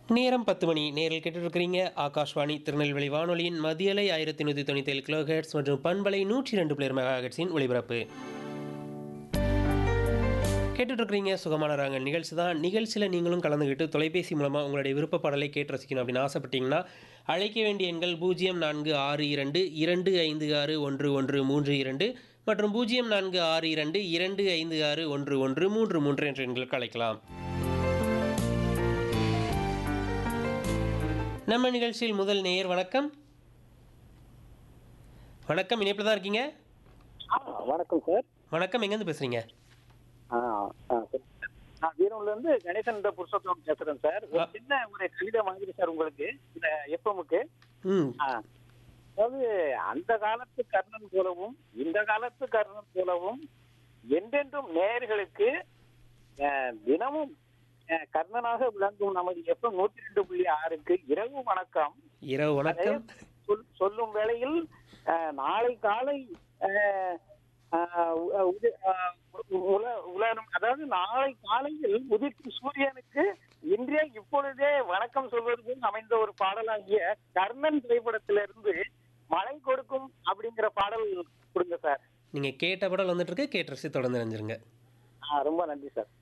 நேரம் பத்து மணி நேரில் கேட்டுருக்கிறீங்க ஆகாஷ்வாணி திருநெல்வேலி வானொலியின் மதியலை ஆயிரத்தி நூற்றி தொண்ணூற்றி ஏழு கிலோஹெட்ஸ் மற்றும் பண்பலை நூற்றி ரெண்டு பிளேர் மெகாஹெட்ஸின் ஒளிபரப்பு கேட்டுட்ருக்கிறீங்க சுகமான ராங்கல் நிகழ்ச்சி தான் நிகழ்ச்சியில் நீங்களும் கலந்துக்கிட்டு தொலைபேசி மூலமாக உங்களுடைய விருப்ப பாடலை கேட்டு ரசிக்கணும் அப்படின்னு ஆசைப்பட்டீங்கன்னா அழைக்க வேண்டிய எண்கள் பூஜ்ஜியம் நான்கு ஆறு இரண்டு இரண்டு ஐந்து ஆறு ஒன்று ஒன்று மூன்று இரண்டு மற்றும் பூஜ்ஜியம் நான்கு ஆறு இரண்டு இரண்டு ஐந்து ஆறு ஒன்று ஒன்று மூன்று மூன்று என்ற எண்களுக்கு அழைக்கலாம் நம்ம நிகழ்ச்சியில் முதல் நேயர் வணக்கம் வணக்கம் இணைப்பில் தான் இருக்கீங்க ஆ, வணக்கம் சார் வணக்கம் எங்கேருந்து பேசுகிறீங்க ஆ, ஆ, சரி. நான் வீரூர்ல இருந்து கணேசன் புருஷோத்தம் பேசுறேன் சார் ஒரு ஆ. சின்ன ஒரு கவிதை மாதிரி சார் உங்களுக்கு இந்த எஃப்எம்முக்கு ம் அதாவது அந்த காலத்து கர்ணன் போலவும் இந்த காலத்து கர்ணன் போலவும் என்றென்றும் நேயர்களுக்கு அஹ், தினமும் அஹ், கர்ணனாக விளங்கும் நமது எஃப்எம் நூத்தி ரெண்டு புள்ளி ஆறுக்கு இரவு வணக்கம் இரவு வணக்கம் சொல்- சொல்லும் வேளையில் அஹ், நாளை காலை அஹ், அஹ், உ- உதி- அஹ், உல- உலரும் அதாவது நாளை காலையில் உதிக்கும் சூரியனுக்கு இன்றே இப்பொழுதே வணக்கம் சொல்வது போல் அமைந்த ஒரு பாடலாகிய கர்ணன் திரைப்படத்திலிருந்து மழை கொடுக்கும் அப்படிங்கிற பாடல் கொடுங்க சார் நீங்கள் கேட்ட படம் வந்துட்டு இருக்கு கேட்டு ரசி தொடர்ந்து நினைஞ்சிருங்க ஆ, ரொம்ப நன்றி சார்